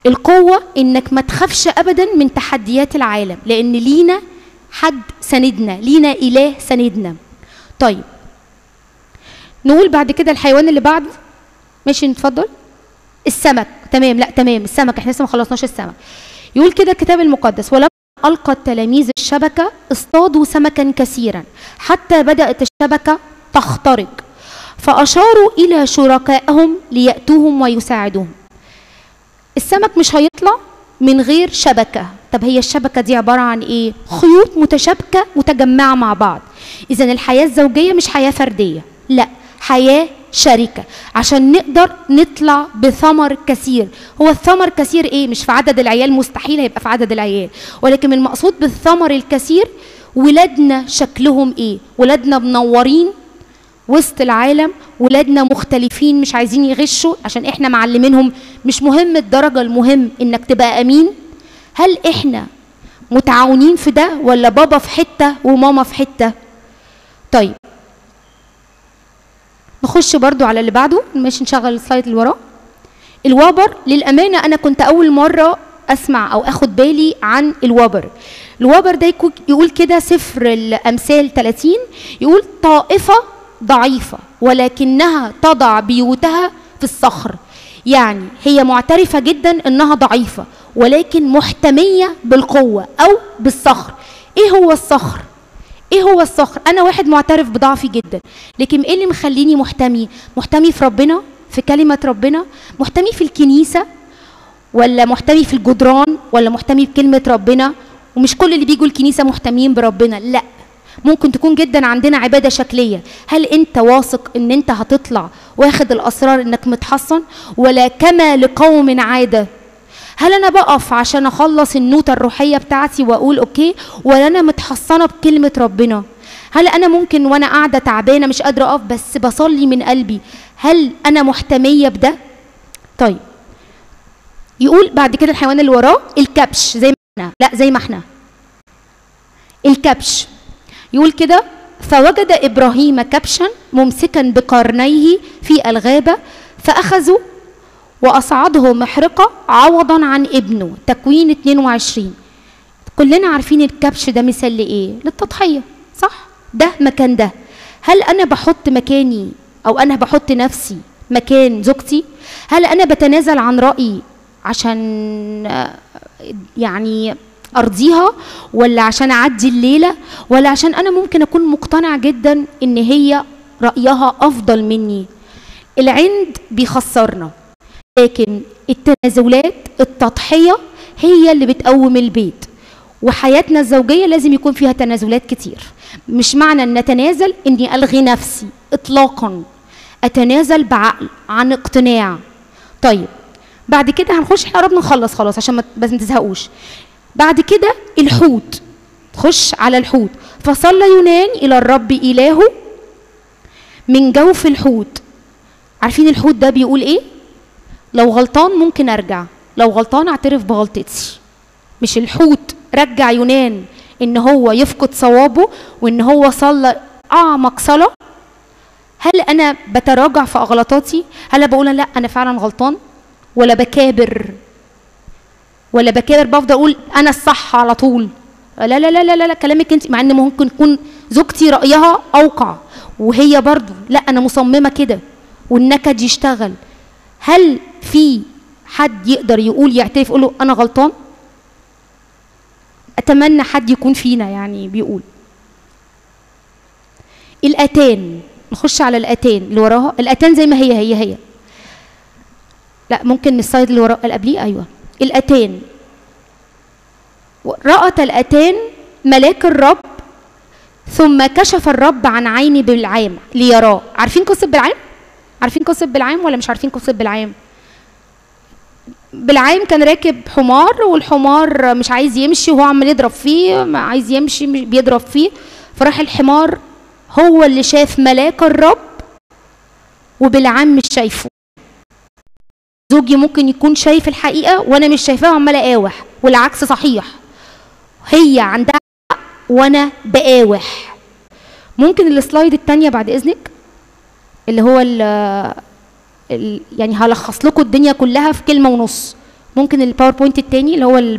القوة انك ما تخافش ابدا من تحديات العالم لان لينا حد سندنا لينا اله سندنا طيب نقول بعد كده الحيوان اللي بعده ماشي نتفضل السمك تمام لا تمام السمك احنا لسه ما خلصناش السمك يقول كده الكتاب المقدس ولما ألقى التلاميذ الشبكة اصطادوا سمكا كثيرا حتى بدأت الشبكة تخترق فأشاروا إلى شركائهم ليأتوهم ويساعدوهم السمك مش هيطلع من غير شبكة طب هي الشبكة دي عبارة عن إيه؟ خيوط متشابكة متجمعة مع بعض إذا الحياة الزوجية مش حياة فردية لا حياة شركة عشان نقدر نطلع بثمر كثير هو الثمر كثير ايه مش في عدد العيال مستحيل هيبقى في عدد العيال ولكن المقصود بالثمر الكثير ولادنا شكلهم ايه ولادنا منورين وسط العالم ولادنا مختلفين مش عايزين يغشوا عشان احنا معلمينهم مش مهم الدرجة المهم انك تبقى امين هل احنا متعاونين في ده ولا بابا في حتة وماما في حتة طيب نخش برضو على اللي بعده ماشي نشغل السلايد اللي وراه الوبر للأمانة أنا كنت أول مرة أسمع أو أخد بالي عن الوبر الوبر ده يقول كده سفر الأمثال 30 يقول طائفة ضعيفة ولكنها تضع بيوتها في الصخر يعني هي معترفة جدا إنها ضعيفة ولكن محتمية بالقوة أو بالصخر إيه هو الصخر؟ ايه هو الصخر انا واحد معترف بضعفي جدا لكن ايه اللي مخليني محتمي محتمي في ربنا في كلمه ربنا محتمي في الكنيسه ولا محتمي في الجدران ولا محتمي بكلمه ربنا ومش كل اللي بيجوا الكنيسه محتمين بربنا لا ممكن تكون جدا عندنا عباده شكليه هل انت واثق ان انت هتطلع واخد الاسرار انك متحصن ولا كما لقوم عاده هل انا بقف عشان اخلص النوتة الروحية بتاعتي واقول اوكي ولا انا متحصنة بكلمة ربنا هل انا ممكن وانا قاعدة تعبانة مش قادرة اقف بس بصلي من قلبي هل انا محتمية بده طيب يقول بعد كده الحيوان اللي وراه الكبش زي ما احنا لا زي ما احنا الكبش يقول كده فوجد ابراهيم كبشا ممسكا بقرنيه في الغابه فاخذوا وأصعده محرقة عوضا عن ابنه تكوين 22 كلنا عارفين الكبش ده مثال لإيه للتضحية صح ده مكان ده هل أنا بحط مكاني أو أنا بحط نفسي مكان زوجتي هل أنا بتنازل عن رأيي عشان يعني أرضيها ولا عشان أعدي الليلة ولا عشان أنا ممكن أكون مقتنع جدا إن هي رأيها أفضل مني العند بيخسرنا لكن التنازلات التضحية هي اللي بتقوم البيت وحياتنا الزوجية لازم يكون فيها تنازلات كتير مش معنى ان نتنازل اني الغي نفسي اطلاقا اتنازل بعقل عن اقتناع طيب بعد كده هنخش احنا قربنا نخلص خلاص عشان ما بس ما تزهقوش بعد كده الحوت خش على الحوت فصلى يونان الى الرب الهه من جوف الحوت عارفين الحوت ده بيقول ايه لو غلطان ممكن ارجع لو غلطان اعترف بغلطتي مش الحوت رجع يونان ان هو يفقد صوابه وان هو صلى اعمق صلاه هل انا بتراجع في اغلاطاتي هل بقول لا انا فعلا غلطان ولا بكابر ولا بكابر بفضل اقول انا الصح على طول لا لا لا لا لا كلامك انت مع ان ممكن تكون زوجتي رايها اوقع وهي برضو لا انا مصممه كده والنكد يشتغل هل في حد يقدر يقول يعترف يقول له انا غلطان اتمنى حد يكون فينا يعني بيقول الاتان نخش على الاتان اللي وراها الاتان زي ما هي هي هي لا ممكن السلايد اللي وراه اللي قبليه ايوه الاتان رأت الاتان ملاك الرب ثم كشف الرب عن عيني بالعام ليراه عارفين قصه بالعام عارفين قصه بالعام ولا مش عارفين قصه بالعام بالعام كان راكب حمار والحمار مش عايز يمشي وهو عمال يضرب فيه عايز يمشي بيضرب فيه فراح الحمار هو اللي شاف ملاك الرب وبالعام مش شايفه زوجي ممكن يكون شايف الحقيقة وأنا مش شايفاها وعمالة أقاوح والعكس صحيح هي عندها حق وأنا بقاوح ممكن السلايد التانية بعد إذنك اللي هو ال ال يعني هلخص لكم الدنيا كلها في كلمة ونص ممكن الباوربوينت التاني اللي هو